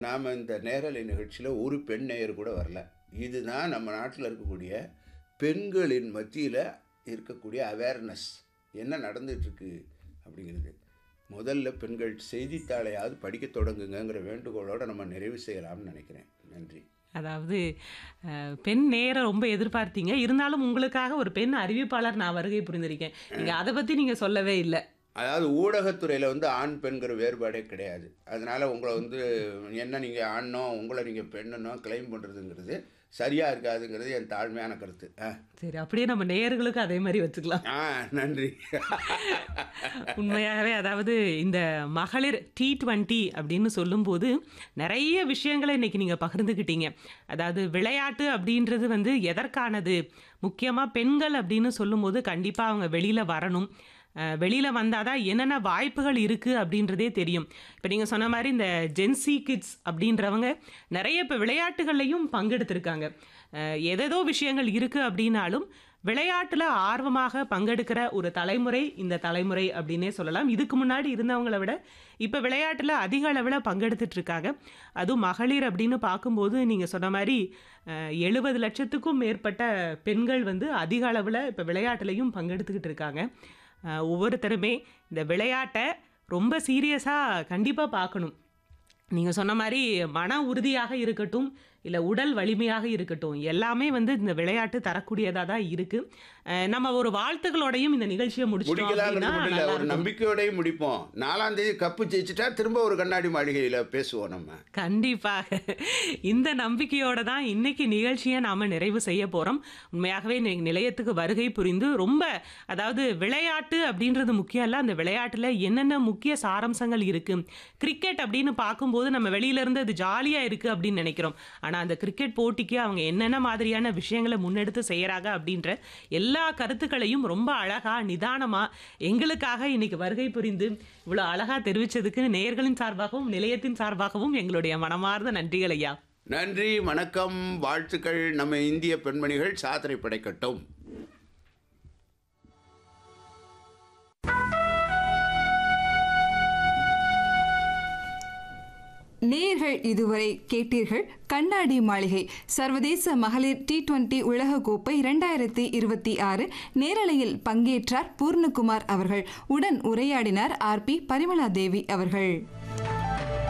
நாம் இந்த நேரலை நிகழ்ச்சியில் ஒரு பெண் நேயர் கூட வரல இதுதான் நம்ம நாட்டில் இருக்கக்கூடிய பெண்களின் மத்தியில் இருக்கக்கூடிய அவேர்னஸ் என்ன நடந்துகிட்ருக்கு அப்படிங்கிறது முதல்ல பெண்கள் செய்தித்தாளையாவது படிக்க தொடங்குங்கங்கிற வேண்டுகோளோடு நம்ம நிறைவு செய்யலாம்னு நினைக்கிறேன் நன்றி அதாவது அஹ், பெண் நேரம் ரொம்ப எதிர்பார்த்தீங்க இருந்தாலும் உங்களுக்காக ஒரு பெண் அறிவிப்பாளர் நான் வருகை புரிந்திருக்கேன் நீங்கள் அதை பற்றி நீங்கள் சொல்லவே இல்லை அதாவது ஊடகத்துறையில் வந்து ஆண் பெண்கிற வேறுபாடே கிடையாது அதனால் உங்களை வந்து என்ன நீங்கள் ஆணோ உங்களை நீங்கள் பெண்ணுனோ கிளைம் பண்ணுறதுங்கிறது சரியாக இருக்காதுங்கிறது என் தாழ்மையான கருத்து ஆ சரி அப்படியே நம்ம நேயர்களுக்கு அதே மாதிரி வச்சுக்கலாம் ஆ நன்றி உண்மையாகவே அதாவது இந்த மகளிர் டி டுவெண்ட்டி அப்படின்னு சொல்லும்போது நிறைய விஷயங்களை இன்னைக்கு நீங்கள் பகிர்ந்துக்கிட்டீங்க அதாவது விளையாட்டு அப்படின்றது வந்து எதற்கானது முக்கியமாக பெண்கள் அப்படின்னு சொல்லும்போது கண்டிப்பாக அவங்க வெளியில் வரணும் வெளியில் வந்தால் தான் என்னென்ன வாய்ப்புகள் இருக்குது அப்படின்றதே தெரியும் இப்போ நீங்கள் சொன்ன மாதிரி இந்த ஜென்சி கிட்ஸ் அப்படின்றவங்க நிறைய இப்போ விளையாட்டுகள்லையும் பங்கெடுத்திருக்காங்க அஹ், எதேதோ விஷயங்கள் இருக்குது அப்படின்னாலும் விளையாட்டில் ஆர்வமாக பங்கெடுக்கிற ஒரு தலைமுறை இந்த தலைமுறை அப்படின்னே சொல்லலாம் இதுக்கு முன்னாடி இருந்தவங்கள விட இப்போ விளையாட்டில் அதிக அளவில் பங்கெடுத்துட்டு இருக்காங்க அதுவும் மகளிர் அப்படின்னு பார்க்கும்போது நீங்கள் சொன்ன மாதிரி எழுபது லட்சத்துக்கும் மேற்பட்ட பெண்கள் வந்து அதிக அளவில் இப்போ விளையாட்டுலையும் பங்கெடுத்துக்கிட்டு இருக்காங்க அஹ், ஒவ்வொருத்தருமே இந்த விளையாட்டை ரொம்ப சீரியஸாக கண்டிப்பாக பார்க்கணும் நீங்கள் சொன்ன மாதிரி மன உறுதியாக இருக்கட்டும் இல்லை உடல் வலிமையாக இருக்கட்டும் எல்லாமே வந்து இந்த விளையாட்டு தரக்கூடியதாக தான் இருக்குது நம்ம ஒரு வாழ்த்துக்களோடையும் இந்த நிகழ்ச்சியை முடிச்சிட்டோம் முடிக்கலாங்கிறது அப்படின்னா மட்டும் இல்லை நல்லா ஒரு இருக்கும். நம்பிக்கையோடையும் முடிப்போம் நாலாம் தேதி கப்பு ஜெயிச்சிட்டா திரும்ப ஒரு கண்ணாடி மாளிகையில் பேசுவோம் நம்ம கண்டிப்பாக இந்த நம்பிக்கையோட தான் இன்னைக்கு நிகழ்ச்சியை நாம நிறைவு செய்ய போறோம் உண்மையாகவே நி- நிலையத்துக்கு வருகை புரிந்து ரொம்ப அதாவது விளையாட்டு அப்படின்றது முக்கியம் இல்ல அந்த விளையாட்டுல என்னென்ன முக்கிய சாரம்சங்கள் இருக்கு கிரிக்கெட் அப்படின்னு பார்க்கும்போது நம்ம வெளியில இருந்து அது ஜாலியா இருக்கு அப்படின்னு நினைக்கிறோம் ஆனா அந்த கிரிக்கெட் போட்டிக்கு அவங்க என்னென்ன மாதிரியான விஷயங்களை முன்னெடுத்து செய்யறாங்க அப்படின்ற எல்லா கருத்துக்களையும் ரொம்ப அழகா நிதானமா எங்களுக்காக இன்னைக்கு வருகை புரிந்து இவ்வளவு அழகா தெரிவிச்சதுக்கு நேயர்களின் சார்பாகவும் நிலையத்தின் சார்பாகவும் எங்களுடைய மனமார்ந்த நன்றிகள் ஐயா நன்றி வணக்கம் வாழ்த்துக்கள் நம்ம இந்திய பெண்மணிகள் சாதனை படைக்கட்டும் நேர்கள் இதுவரை கேட்டீர்கள் கண்ணாடி மாளிகை சர்வதேச மகளிர் டி டுவெண்டி உலகக்கோப்பை இரண்டாயிரத்தி இருபத்தி ஆறு நேரலையில் பங்கேற்றார் பூர்ணகுமார் அவர்கள் உடன் உரையாடினார் ஆர் பி பரிமளா தேவி அவர்கள்